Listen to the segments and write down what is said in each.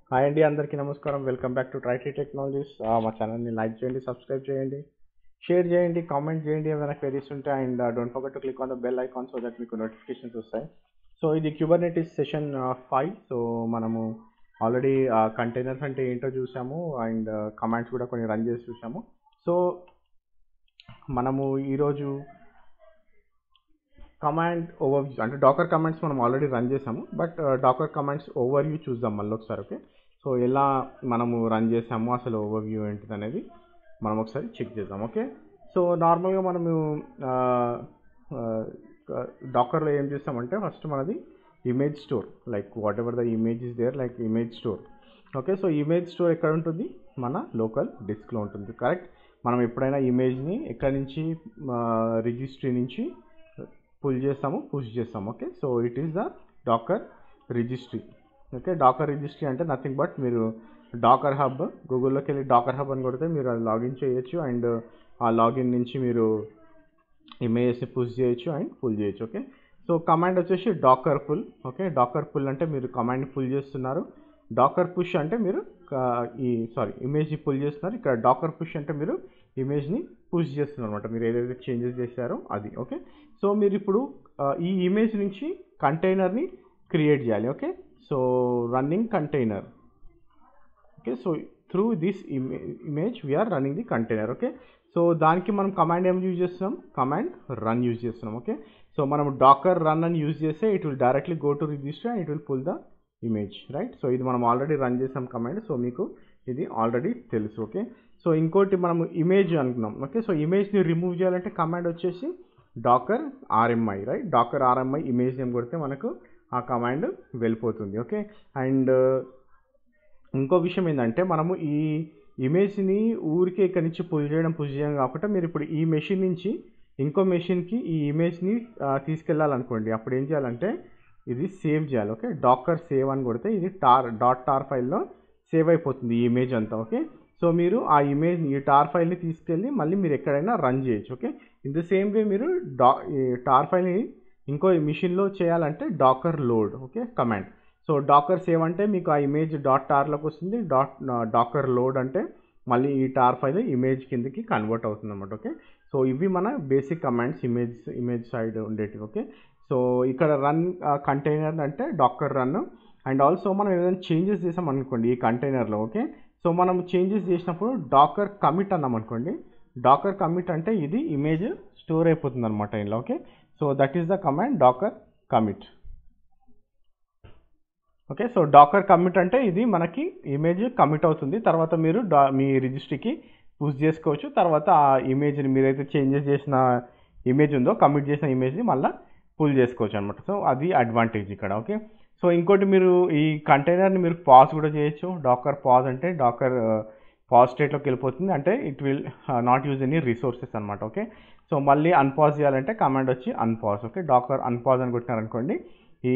hi అండి అందరికీ నమస్కారం వెల్కమ్ బ్యాక్ టు ట్రైటీ టెక్నాలజీస్ మా ఛానల్ని లైక్ చేయండి సబ్స్క్రైబ్ చేయండి షేర్ చేయండి కామెంట్ చేయండి ఏమైనా క్వెరీస్ ఉంటే and don't forget to click on the bell icon so that మీకు నోటిఫికేషన్స్ వస్తాయి సో ఇది క్యూబర్నెటిస్ సెషన్ ఫైవ్ సో మనము ఆల్రెడీ కంటైనర్స్ అంటే ఏంటో చూసాము అండ్ కమాండ్స్ కూడా కొన్ని రన్ చేసి చూసాము సో మనము ఈరోజు కమాండ్ ఓవర్ అంటే డాకర్ కమాండ్స్ మనం ఆల్రెడీ రన్ చేసాము but Docker commands overview చూద్దాం మళ్ళీ ఒకసారి ఓకే సో ఎలా మనము రన్ చేసాము అసలు ఓవర్ వ్యూ ఏంటిది అనేది మనం ఒకసారి చెక్ చేద్దాం ఓకే సో నార్మల్గా మనము డాకర్లో ఏం చేస్తామంటే ఫస్ట్ మనది image store like whatever the image is there like image store okay so image store ఎక్కడ ఉంటుంది మన లోకల్ డిస్క్లో ఉంటుంది కరెక్ట్ మనం ఎప్పుడైనా ఇమేజ్ని ఎక్కడి నుంచి రిజిస్ట్రీ నుంచి పుల్ చేస్తాము పుష్ చేస్తాము okay so it is the Docker registry okay Docker registry అంటే నథింగ్ బట్ మీరు డాకర్ హబ్ గూగుల్లోకి వెళ్ళి డాకర్ హబ్ అని కొడితే మీరు అది లాగిన్ చేయొచ్చు అండ్ ఆ లాగిన్ నుంచి మీరు ఇమేజెస్ని పుష్ చేయొచ్చు అండ్ పుల్ చేయొచ్చు ఓకే సో కమాండ్ వచ్చేసి Docker pull okay Docker pull అంటే మీరు కమాండ్ని పుల్ చేస్తున్నారు డాకర్ పుష్ అంటే మీరు ఈ సారీ ఇమేజ్ని పుల్ చేస్తున్నారు ఇక్కడ డాకర్ పుష్ అంటే మీరు ఇమేజ్ని పుష్ చేస్తున్నారు అనమాట మీరు ఏదైతే చేంజెస్ చేశారో అది ఓకే సో మీరు ఇప్పుడు ఈ ఇమేజ్ నుంచి కంటైనర్ని క్రియేట్ చేయాలి okay so running container okay so through this image we're running the container okay so దానికి మనం కమాండ్ ఏం యూజ్ చేస్తున్నాం కమాండ్ రన్ యూజ్ చేస్తున్నాం ఓకే సో మనం డాకర్ రన్ అని యూజ్ చేస్తే it will directly go to register and it will pull the image right so ఇది మనం ఆల్రెడీ రన్ చేసాం కమాండ్ సో మీకు ఇది ఆల్రెడీ తెలుసు ఓకే సో ఇంకోటి మనము ఇమేజ్ అనుకున్నాం ఓకే సో ఇమేజ్ని రిమూవ్ చేయాలంటే కమాండ్ వచ్చేసి Docker RMI right Docker RMI image name కొడితే మనకు ఆ కమాండ్ వెళ్ళిపోతుంది ఓకే అండ్ ఇంకో విషయం ఏంటంటే మనము ఈ ఇమేజ్ని ఊరికే ఇక్కడి నుంచి పుల్ చేయడం పుష్ చేయడం కాకుండా మీరు ఇప్పుడు ఈ మెషిన్ నుంచి ఇంకో మెషిన్కి ఈ ఇమేజ్ని తీసుకెళ్ళాలనుకోండి అప్పుడు ఏం చేయాలంటే ఇది సేవ్ చేయాలి ఓకే డాకర్ సేవ్ అని కొడితే ఇది టార్ డాట్ టార్ ఫైల్లో సేవ్ అయిపోతుంది ఈ ఇమేజ్ అంతా ఓకే సో మీరు ఆ ఇమేజ్ ఈ టార్ ఫైల్ని తీసుకెళ్ళి మళ్ళీ మీరు ఎక్కడైనా రన్ చేయొచ్చు okay in the same way మీరు డా ఈ టార్ ఫైల్ని ఇంకో మిషన్లో చేయాలంటే Docker load okay command so Docker save అంటే మీకు ఆ ఇమేజ్ డాట్ టార్లోకి వస్తుంది డాట్ డాకర్ లోడ్ అంటే మళ్ళీ ఈ టార్ ఫైల్ ఇమేజ్ కిందకి కన్వర్ట్ అవుతుంది అనమాట ఓకే సో ఇవి మన basic commands image image side ఉండేటివి ఓకే సో ఇక్కడ రన్ కంటైనర్ అంటే డాకర్ రన్ అండ్ ఆల్సో మనం ఏదైనా చేంజెస్ చేసాం అనుకోండి ఈ కంటైనర్లో ఓకే సో మనం చేంజెస్ చేసినప్పుడు డాకర్ కమిట్ అన్నాం అనుకోండి డాకర్ కమిట్ అంటే ఇది ఇమేజ్ స్టోర్ అయిపోతుంది అనమాట ఇందులో okay so that is the command Docker commit okay so Docker commit అంటే ఇది మనకి ఇమేజ్ కమిట్ అవుతుంది తర్వాత మీరు డా మీ రిజిస్ట్రీకి పుష్ చేసుకోవచ్చు తర్వాత ఆ ఇమేజ్ని మీరైతే చేంజెస్ చేసిన ఇమేజ్ ఉందో కమిట్ చేసిన ఇమేజ్ని మళ్ళీ పుల్ చేసుకోవచ్చు అనమాట సో అది అడ్వాంటేజ్ ఇక్కడ ఓకే సో ఇంకోటి మీరు ఈ కంటైనర్ని మీరు పాజ్ కూడా చేయొచ్చు డాకర్ పాజ్ అంటే డాకర్ పాజ్ స్టేట్లోకి వెళ్ళిపోతుంది అంటే it will not use any resources అనమాట ఓకే సో మళ్ళీ అన్పాజ్ చేయాలంటే కమాండ్ వచ్చి అన్పాజ్ ఓకే డాకర్ అన్పాజ్ అని కొట్టినారనుకోండి ఈ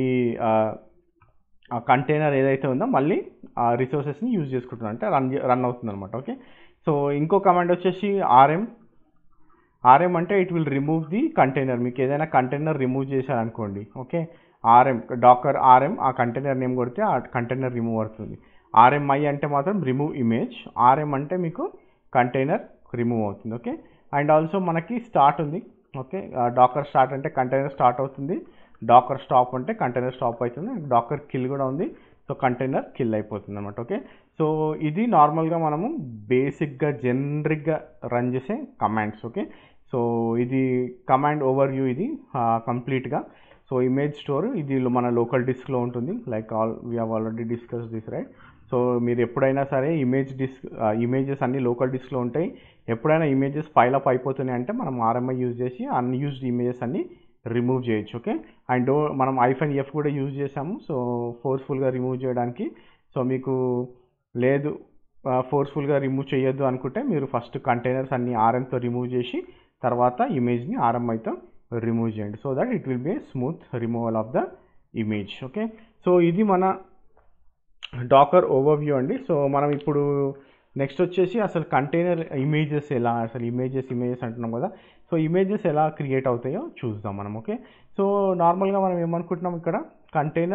కంటైనర్ ఏదైతే ఉందో మళ్ళీ ఆ రిసోర్సెస్ని యూజ్ చేసుకుంటుంది అంటే రన్ రన్ అవుతుంది అనమాట ఓకే సో ఇంకో కమాండ్ వచ్చేసి ఆర్ఎం ఆర్ఎం అంటే it will remove the container మీకు ఏదైనా కంటైనర్ రిమూవ్ చేశారనుకోండి ఓకే ఆర్ఎం డాకర్ ఆర్ఎం ఆ కంటైనర్ నేమ్ కొడితే ఆ కంటైనర్ రిమూవ్ అవుతుంది ఆర్ఎంఐ అంటే మాత్రం రిమూవ్ ఇమేజ్ ఆర్ఎం అంటే మీకు కంటైనర్ రిమూవ్ అవుతుంది ఓకే అండ్ ఆల్సో మనకి స్టార్ట్ ఉంది ఓకే డాకర్ స్టార్ట్ అంటే కంటైనర్ స్టార్ట్ అవుతుంది డాకర్ స్టాప్ అంటే కంటైనర్ స్టాప్ అవుతుంది డాకర్ కిల్ కూడా ఉంది సో కంటైనర్ కిల్ అయిపోతుంది అనమాట ఓకే సో ఇది నార్మల్గా మనము బేసిక్గా జనరిక్గా రన్ చేసే కమాండ్స్ ఓకే సో ఇది కమాండ్ ఓవర్ వ్యూ ఇది కంప్లీట్గా సో ఇమేజ్ స్టోర్ ఇది మన లోకల్ డిస్క్లో ఉంటుంది like all we have already discuss this right so మీరు ఎప్పుడైనా సరే ఇమేజ్ డిస్క్ ఇమేజెస్ అన్ని లోకల్ డిస్క్లో ఉంటాయి ఎప్పుడైనా ఇమేజెస్ ఫైల్ అప్ అయిపోతున్నాయి అంటే మనం ఆర్ఎంఐ యూజ్ చేసి అన్యూజ్డ్ ఇమేజెస్ అన్ని రిమూవ్ చేయొచ్చు ఓకే అండ్ మనం ఐఫోన్ ఎఫ్ కూడా యూజ్ చేసాము సో ఫోర్స్ఫుల్గా రిమూవ్ చేయడానికి సో మీకు లేదు ఫోర్స్ఫుల్గా రిమూవ్ చేయొద్దు అనుకుంటే మీరు ఫస్ట్ కంటైనర్స్ అన్ని ఆర్ఎంతో రిమూవ్ చేసి తర్వాత ఇమేజ్ని ఆర్ఎంఐతో రిమూవ్ చేయండి so that it will be smooth removal of the image okay so ఇది మన డాకర్ ఓవర్వ్యూ అండి సో మనం ఇప్పుడు నెక్స్ట్ వచ్చేసి అసలు కంటైనర్ ఇమేజెస్ ఎలా అసలు ఇమేజెస్ ఇమేజెస్ అంటున్నాం కదా సో ఇమేజెస్ ఎలా క్రియేట్ అవుతాయో చూద్దాం మనం ఓకే సో నార్మల్గా మనం ఏమనుకుంటున్నాం ఇక్కడ కంటైనర్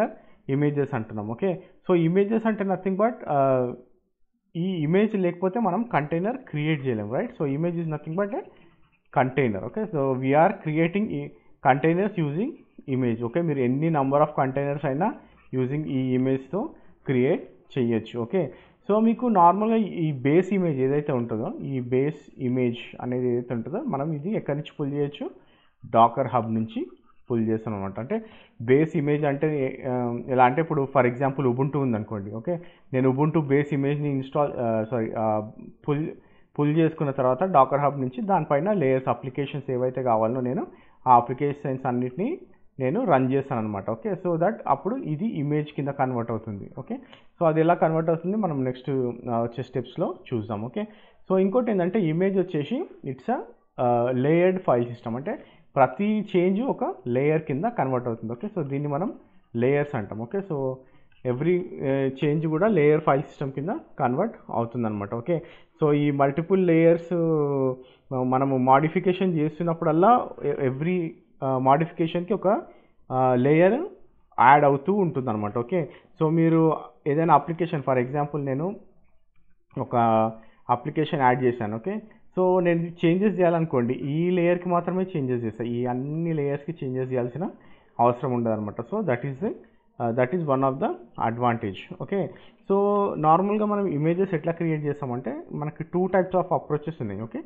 ఇమేజెస్ అంటున్నాం ఓకే సో ఇమేజెస్ అంటే నథింగ్ బట్ ఈ ఇమేజ్ లేకపోతే మనం కంటైనర్ క్రియేట్ చేయలేం right so image is nothing but a container okay so we're creating ఈ కంటైనర్స్ యూజింగ్ ఇమేజ్ ఓకే మీరు ఎన్ని నంబర్ ఆఫ్ కంటైనర్స్ అయినా యూజింగ్ ఈ ఇమేజ్తో క్రియేట్ చేయొచ్చు ఓకే సో మీకు నార్మల్గా ఈ బేస్ ఇమేజ్ ఏదైతే ఉంటుందో ఈ బేస్ ఇమేజ్ అనేది ఏదైతే ఉంటుందో మనం ఇది ఎక్కడి నుంచి పుల్ చేయొచ్చు డాకర్ హబ్ నుంచి పుల్ చేస్తాం అనమాట అంటే బేస్ ఇమేజ్ అంటే ఆ, ఎలా అంటే ఇప్పుడు ఫర్ ఎగ్జాంపుల్ ఉబుంటూ ఉందనుకోండి ఓకే నేను ఉబుంటూ బేస్ ఇమేజ్ని ఇన్స్టాల్ సారీ పుల్ పుల్ చేసుకున్న తర్వాత డాకర్ హబ్ నుంచి దానిపైన లేయర్స్ అప్లికేషన్స్ ఏవైతే కావాలో నేను ఆ అప్లికేషన్స్ అన్నిటిని నేను రన్ చేస్తాను అనమాట ఓకే సో దట్ అప్పుడు ఇది ఇమేజ్ కింద కన్వర్ట్ అవుతుంది ఓకే సో అది ఎలా కన్వర్ట్ అవుతుంది మనం నెక్స్ట్ వచ్చే స్టెప్స్లో చూద్దాం ఓకే సో ఇంకోటి ఏంటంటే ఇమేజ్ వచ్చేసి it's a layered file system అంటే ప్రతి చేంజ్ ఒక లేయర్ కింద కన్వర్ట్ అవుతుంది ఓకే సో దీన్ని మనం లేయర్స్ అంటాం ఓకే సో ఎవ్రీ చేంజ్ కూడా లేయర్ ఫైల్ సిస్టమ్ కింద కన్వర్ట్ అవుతుందన్నమాట ఓకే సో ఈ మల్టిపుల్ లేయర్స్ మనము మాడిఫికేషన్ చేస్తున్నప్పుడల్లా ఎవ్రీ మాడిఫికేషన్కి ఒక లేయర్ యాడ్ అవుతూ ఉంటుందన్నమాట ఓకే సో మీరు ఏదైనా అప్లికేషన్ ఫర్ ఎగ్జాంపుల్ నేను ఒక అప్లికేషన్ యాడ్ చేశాను ఓకే సో నేను చేంజెస్ చేయాలనుకోండి ఈ లేయర్కి మాత్రమే చేంజెస్ చేస్తాను ఈ అన్ని లేయర్స్కి చేంజెస్ చేయాల్సిన అవసరం ఉండదు అనమాట so that is that is one of the advantage okay so నార్మల్గా మనం ఇమేజెస్ ఎట్లా క్రియేట్ చేస్తామంటే మనకి టూ టైప్స్ ఆఫ్ అప్రోచెస్ ఉన్నాయి okay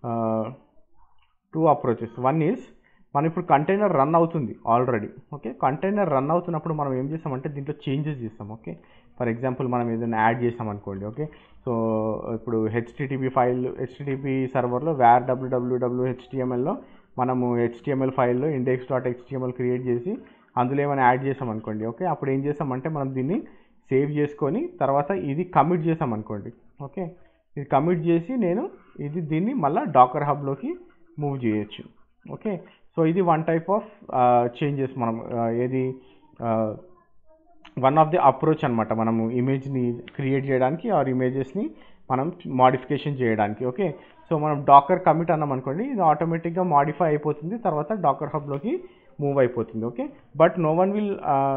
two approaches one is మనం ఇప్పుడు కంటైనర్ రన్ అవుతుంది ఆల్రెడీ ఓకే కంటైనర్ రన్ అవుతున్నప్పుడు మనం ఏం చేస్తామంటే దీంట్లో చేంజెస్ చేస్తాం ఓకే ఫర్ ఎగ్జాంపుల్ మనం ఏదైనా యాడ్ చేసాం అనుకోండి ఓకే సో ఇప్పుడు హెచ్టిటిపి ఫైల్ హెచ్టిటిపి సర్వర్లో వ్యార్ డబ్ల్యూడబ్ల్యూడబ్ల్యూ హెచ్టిఎంఎల్లో మనము హెచ్టిఎంఎల్ ఫైల్లో ఇండెక్స్ డాట్ హెచ్టిఎంఎల్ క్రియేట్ చేసి అందులో ఏమైనా యాడ్ చేసాం అనుకోండి ఓకే అప్పుడు ఏం చేస్తామంటే మనం దీన్ని సేవ్ చేసుకొని తర్వాత ఇది కమిట్ చేసాం అనుకోండి ఓకే ఇది కమిట్ చేసి నేను ఇది దీన్ని మళ్ళీ డాకర్ హబ్లోకి మూవ్ చేయొచ్చు ఓకే సో ఇది వన్ టైప్ ఆఫ్ చేంజెస్ మనం ఆ, ఏది వన్ ఆఫ్ ది అప్రోచ్ అనమాట మనము ఇమేజ్ని క్రియేట్ చేయడానికి ఆర్ ఇమేజెస్ని మనం మాడిఫికేషన్ చేయడానికి ఓకే సో మనం డాకర్ కమిట్ అన్నాం అనుకోండి ఇది ఆటోమేటిక్గా మాడిఫై అయిపోతుంది తర్వాత డాకర్ హబ్లోకి మూవ్ అయిపోతుంది okay but no one will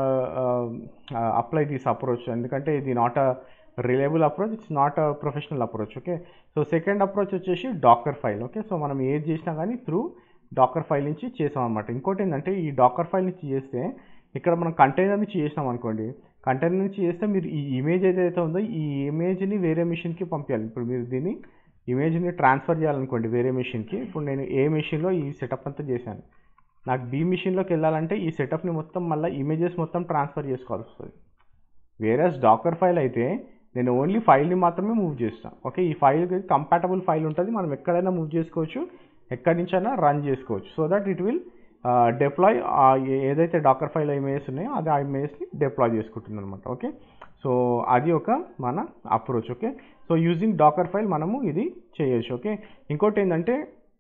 apply this approach ఎందుకంటే ఇది not a reliable approach it's not a professional approach okay so second approach వచ్చేసి డాకర్ ఫైల్ ఓకే సో మనం ఏది చేసినా కానీ త్రూ డాకర్ ఫైల్ నుంచి చేసాం అనమాట ఇంకోటి ఏంటంటే ఈ డాకర్ ఫైల్ నుంచి చేస్తే ఇక్కడ మనం కంటైనర్ నుంచి చేసినాం అనుకోండి కంటైనర్ నుంచి చేస్తే మీరు ఈ ఇమేజ్ ఏదైతే ఉందో ఈ ఇమేజ్ని వేరే మిషన్కి పంపించాలి ఇప్పుడు మీరు దీన్ని ఇమేజ్ని ట్రాన్స్ఫర్ చేయాలనుకోండి వేరే మిషన్కి ఇప్పుడు నేను ఏ మిషన్లో ఈ సెటప్ అంతా చేశాను నాకు బి మిషన్లోకి వెళ్ళాలంటే ఈ సెటప్ని మొత్తం మళ్ళీ ఇమేజెస్ మొత్తం ట్రాన్స్ఫర్ చేసుకోవాల్సి వస్తుంది వేరే డాకర్ ఫైల్ అయితే నేను ఓన్లీ ఫైల్ని మాత్రమే మూవ్ చేస్తాను ఓకే ఈ ఫైల్ కంపాటబుల్ ఫైల్ ఉంటుంది మనం ఎక్కడైనా మూవ్ చేసుకోవచ్చు ఎక్కడి నుంచైనా రన్ చేసుకోవచ్చు so that it will deploy ఏదైతే డాకర్ ఫైల్ ఇమేజెస్ ఉన్నాయో అది ఆ ఇమేజెస్ని డిప్లాయ్ చేసుకుంటుంది అనమాట ఓకే సో అది ఒక మన approach okay so using Docker file మనము ఇది చేయొచ్చు ఓకే ఇంకోటి ఏంటంటే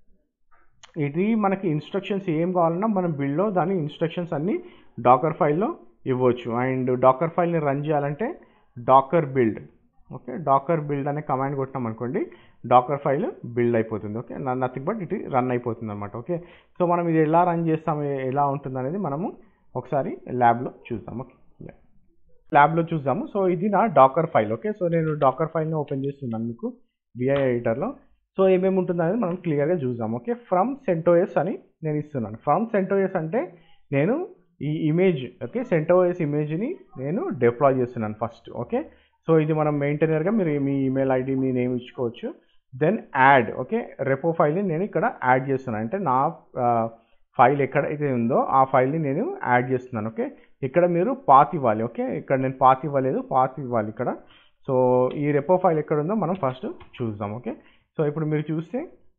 ఇది మనకి ఇన్స్ట్రక్షన్స్ ఏం కావాలన్నా మనం బిల్డ్లో దాని ఇన్స్ట్రక్షన్స్ అన్నీ డాకర్ ఫైల్లో ఇవ్వచ్చు అండ్ డాకర్ ఫైల్ని రన్ చేయాలంటే docker build okay docker build అనే కమాండ్ కొట్టినాం అనుకోండి డాకర్ ఫైల్ బిల్డ్ అయిపోతుంది okay nothing but it run అయిపోతుంది అనమాట ఓకే సో మనం ఇది ఎలా రన్ చేస్తాం ఎ- ఎలా ఉంటుంది అనేది మనము ఒకసారి ల్యాబ్లో చూద్దాం ఓకే ల్యాబ్లో చూద్దాము సో ఇది నా డాకర్ ఫైల్ ఓకే సో నేను డాకర్ ఫైల్ని ఓపెన్ చేస్తున్నాను మీకు విఐ ఎడిటర్లో సో ఏమేమి ఉంటుంది అనేది మనం క్లియర్గా చూద్దాం ఓకే ఫ్రమ్ సెంటోఎస్ అని నేను ఇస్తున్నాను ఫ్రమ్ సెంటోఎస్ అంటే నేను ఈ ఇమేజ్ ఓకే సెంటోఎస్ ఇమేజ్ని నేను డిప్లాయ్ చేస్తున్నాను ఫస్ట్ ఓకే సో ఇది మనం మెయింటైనర్గా మీరు మీ ఈమెయిల్ ఐడి మీ నేమ్ ఇచ్చుకోవచ్చు దెన్ యాడ్ ఓకే రెపో ఫైల్ని నేను ఇక్కడ యాడ్ చేస్తున్నాను అంటే నా ఫైల్ ఎక్కడైతే ఉందో ఆ ఫైల్ని నేను యాడ్ చేస్తున్నాను ఓకే ఇక్కడ మీరు పాత్ ఇవ్వాలి ఓకే ఇక్కడ నేను పాత్ ఇవ్వలేదు పాత్ ఇవ్వాలి ఇక్కడ సో ఈ రెపో ఫైల్ ఎక్కడ ఉందో మనం ఫస్ట్ చూద్దాం ఓకే సో ఇప్పుడు మీరు చూస్తే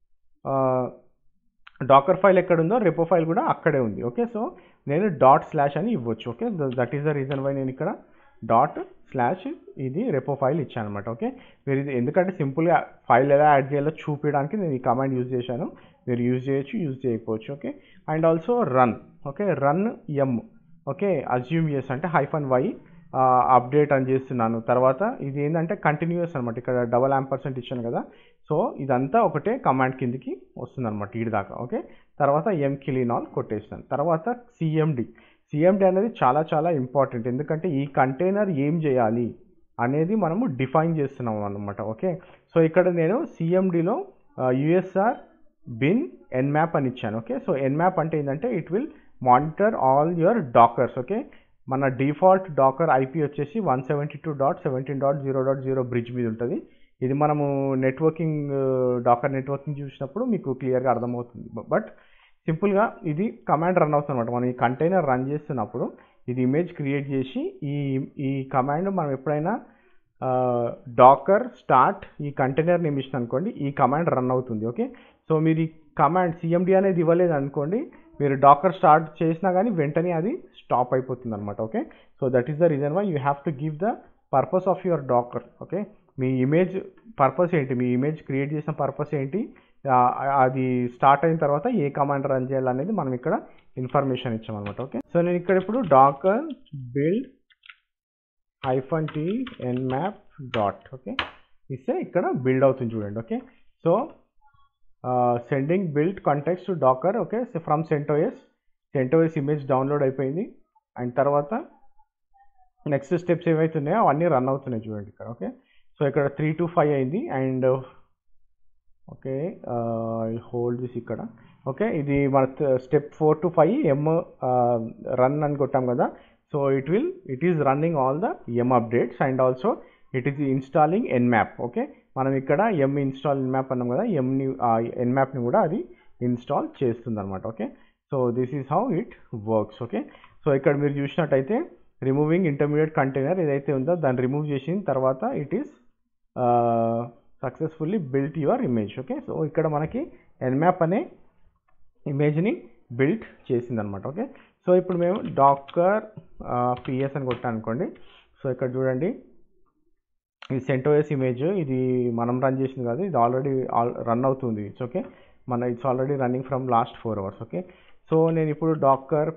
డాకర్ ఫైల్ ఎక్కడ ఉందో రెపో ఫైల్ కూడా అక్కడే ఉంది ఓకే సో నేను డాట్ స్లాష్ అని ఇవ్వచ్చు okay that is the reason why నేను ఇక్కడ డాట్ స్లాష్ ఇది రెపో ఫైల్ ఇచ్చాను అనమాట ఓకే మీరు ఇది ఎందుకంటే సింపుల్గా ఫైల్ ఎలా యాడ్ చేయాలో చూపించడానికి నేను ఈ కమాండ్ యూజ్ చేశాను మీరు యూజ్ చేయొచ్చు యూజ్ చేయకపోవచ్చు okay and also run okay run M okay assume చేసి అంటే హైఫన్ వై అప్డేట్ అని చేస్తున్నాను తర్వాత ఇది ఏంటంటే కంటిన్యూస్ అనమాట ఇక్కడ డబల్ యాంప్ పర్సెంట్ ఇచ్చాను కదా సో ఇదంతా ఒకటే కమాండ్ కిందికి వస్తుంది అనమాట ఈడి దాకా ఓకే తర్వాత ఎం కిలినాల్ కొట్టేస్తాను తర్వాత సిఎండి సిఎండి అనేది చాలా చాలా ఇంపార్టెంట్ ఎందుకంటే ఈ కంటైనర్ ఏం చేయాలి అనేది మనము డిఫైన్ చేస్తున్నాం అనమాట ఓకే సో ఇక్కడ నేను సిఎండిలో యుఎస్ఆర్ బిన్ ఎన్మ్యాప్ అని ఇచ్చాను ఓకే సో ఎన్మ్యాప్ అంటే ఏంటంటే it will monitor all your dockers okay మన డిఫాల్ట్ డాకర్ ఐపీ వచ్చేసి one seventy two dot seventeen dot zero dot zero bridge మీద ఉంటుంది ఇది మనము నెట్వర్కింగ్ డాకర్ నెట్వర్కింగ్ చూసినప్పుడు మీకు క్లియర్గా అర్థమవుతుంది బట్ సింపుల్గా ఇది కమాండ్ రన్ అవుతుంది అనమాట మనం ఈ కంటైనర్ రన్ చేస్తున్నప్పుడు ఇది ఇమేజ్ క్రియేట్ చేసి ఈ ఈ కమాండ్ మనం ఎప్పుడైనా డాకర్ స్టార్ట్ ఈ కంటైనర్ నేమ్ ఇచ్చిన అనుకోండి ఈ కమాండ్ రన్ అవుతుంది ఓకే సో మీరు ఈ కమాండ్ సిఎండి అనేది ఇవ్వలేదు అనుకోండి మీరు డాకర్ స్టార్ట్ చేసినా కానీ వెంటనే అది స్టాప్ అయిపోతుంది అనమాట okay so that is the reason why you have to give the purpose of your docker okay మీ ఇమేజ్ పర్పస్ ఏంటి మీ ఇమేజ్ క్రియేట్ చేసిన పర్పస్ ఏంటి అది స్టార్ట్ అయిన తర్వాత ఏ కమాండ్ రన్ చేయాలనేది మనం ఇక్కడ ఇన్ఫర్మేషన్ ఇచ్చామన్నమాట ఓకే సో నేను ఇక్కడ ఇప్పుడు docker build hyphen T nmap dot okay ఇస్తే ఇక్కడ బిల్డ్ అవుతుంది చూడండి okay so sending build contacts to docker okay from CentOS CentOS image download అయిపోయింది అండ్ తర్వాత నెక్స్ట్ స్టెప్స్ ఏవైతున్నాయో అవన్నీ రన్ అవుతున్నాయి చూడండి ఇక్కడ ఓకే సో ఇక్కడ త్రీ టు ఫైవ్ అయింది అండ్ ఓకే హోల్డ్ దిస్ ఇక్కడ ఓకే ఇది మన step four two five M run అని కొట్టాం కదా so it will it is running all the M updates and also it is installing nmap okay మనం ఇక్కడ ఎమ్ install ఎన్ map అన్నాం కదా ఎమ్ని ఎన్ మ్యాప్ని కూడా అది ఇన్స్టాల్ చేస్తుంది అనమాట okay so this is how it works okay so ఇక్కడ మీరు చూసినట్టయితే రిమూవింగ్ ఇంటర్మీడియట్ కంటైనర్ ఏదైతే ఉందో దాన్ని రిమూవ్ చేసిన తర్వాత it is successfully built your image okay so ఇక్కడ మనకి ఎన్మ్యాప్ అనే ఇమేజ్ని బిల్ట్ చేసిందనమాట ఓకే సో ఇప్పుడు మేము డాకర్ పిఎస్ అని కొట్టాను అనుకోండి సో ఇక్కడ చూడండి ఇది సెంటోఎస్ ఇమేజ్ ఇది మనం రన్ చేసింది కాదు ఇది ఆల్రెడీ రన్ అవుతుంది ఇట్స్ ఓకే మన it's already running from last four hours okay so నేను ఇప్పుడు డాకర్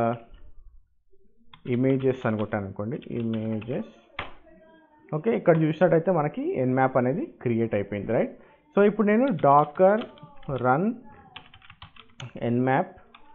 ఇమేజెస్ అని కొట్టాను అనుకోండి ఇమేజెస్ ఓకే ఇక్కడ చూసినట్టయితే మనకి ఎన్ మ్యాప్ అనేది క్రియేట్ అయిపోయింది రైట్ సో ఇప్పుడు నేను docker run nmap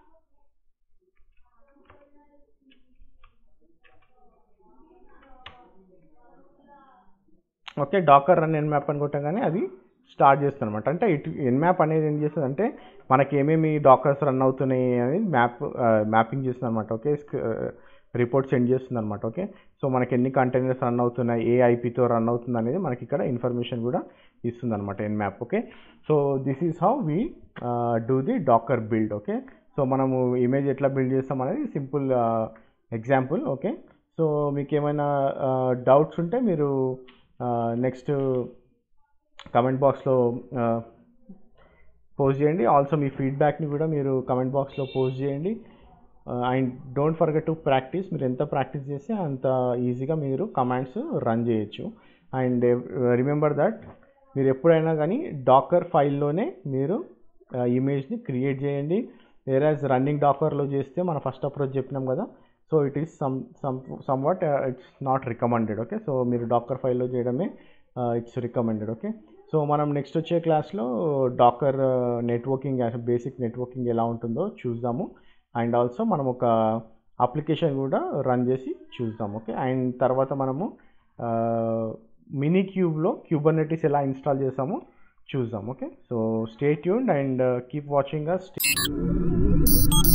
okay docker run nmap అని కొట్టగానే అది స్టార్ట్ చేస్తుంది అనమాట అంటే ఇటు ఎన్ మ్యాప్ అనేది ఏం చేస్తుంది అంటే మనకి ఏమేమి డాకర్స్ రన్ అవుతున్నాయి అనేది మ్యాప్ మ్యాపింగ్ చేస్తుంది అనమాట ఓకే రిపోర్ట్ సెండ్ చేస్తుంది అనమాట ఓకే సో మనకి ఎన్ని కంటైనర్స్ రన్ అవుతున్నాయి ఏ ఐపీతో రన్ అవుతుంది అనేది మనకి ఇక్కడ ఇన్ఫర్మేషన్ కూడా ఇస్తుంది అనమాట nmap okay so this is how we do the docker build okay so మనము ఇమేజ్ ఎట్లా బిల్డ్ చేస్తాం అనేది సింపుల్ ఎగ్జాంపుల్ ఓకే సో మీకు ఏమైనా డౌట్స్ ఉంటే మీరు నెక్స్ట్ కమెంట్ బాక్స్లో పోస్ట్ చేయండి ఆల్సో మీ ఫీడ్బ్యాక్ని కూడా మీరు కమెంట్ బాక్స్లో పోస్ట్ చేయండి and don't forget to practice మీరు ఎంత ప్రాక్టీస్ చేస్తే అంత ఈజీగా మీరు కమాండ్స్ రన్ చేయొచ్చు అండ్ రిమెంబర్ దట్ మీరు ఎప్పుడైనా కానీ డాకర్ ఫైల్లోనే మీరు ఇమేజ్ని క్రియేట్ చేయండి వేరాజ్ రన్నింగ్ డాకర్లో చేస్తే మనం ఫస్ట్ అప్రోచ్ చెప్పినాం కదా so it is some some some what it's not recommended okay so మీరు డాకర్ ఫైల్లో చేయడమే ఇట్స్ రికమెండెడ్ ఓకే సో మనం నెక్స్ట్ వచ్చే క్లాస్లో డాకర్ నెట్వర్కింగ్ బేసిక్ నెట్వర్కింగ్ ఎలా ఉంటుందో చూద్దాము అండ్ ఆల్సో మనం ఒక అప్లికేషన్ కూడా రన్ చేసి చూద్దాం ఓకే అండ్ తర్వాత మనము మినీ క్యూబ్లో క్యూబర్నెటీస్ ఎలా ఇన్స్టాల్ చేసామో చూద్దాం okay so stay tuned and keep watching us